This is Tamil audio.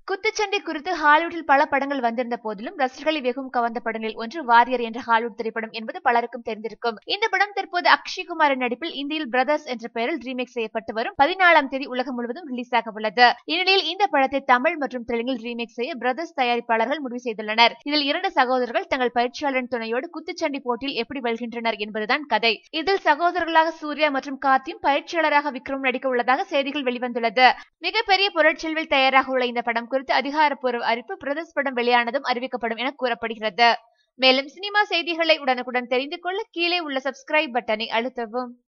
குத்துச்சண்டை குறித்து ஹாலிவுட்டில் பல படங்கள் வந்திருந்த போதிலும் ரசிகர்களை வெகும் கவர்ந்த படங்களில் ஒன்று வாரியர் என்ற ஹாலிவுட் திரைப்படம் என்பது பலருக்கும் தெரிந்திருக்கும் இந்த படம் தற்போது அக்ஷய் குமாரின் நடிப்பில் இந்தியில் பிரதர்ஸ் என்ற பெயரில் ரீமேக் செய்யப்பட்டு வரும் பதினாலாம் தேதி உலகம் முழுவதும் ரிலீஸ் ஆக உள்ளது இந்நிலையில் இந்த படத்தை தமிழ் மற்றும் தெலுங்கில் ரீமேக் செய்ய பிரதர்ஸ் தயாரிப்பாளர்கள் முடிவு செய்துள்ளனர் இதில் இரண்டு சகோதரர்கள் தங்கள் பயிற்சியாளரின் துணையோடு குத்துச்சண்டை போட்டியில் எப்படி வெல்கின்றனர் என்பதுதான் கதை இதில் சகோதரர்களாக சூர்யா மற்றும் கார்த்தியும் பயிற்சியாளராக விக்ரம் நடிக்க உள்ளதாக செய்திகள் வெளிவந்துள்ளது மிகப்பெரிய பொருட்செல்வில் தயாராக உள்ள இந்த படம் குறித்து அதிகாரப்பூர்வ அறிவிப்பு பிரதர்ஸ் படம் வெளியானதும் அறிவிக்கப்படும் என கூறப்படுகிறது மேலும் சினிமா செய்திகளை உடனுக்குடன் தெரிந்து கொள்ள கீழே உள்ள சப்ஸ்கிரைப் பட்டனை அழுத்தவும்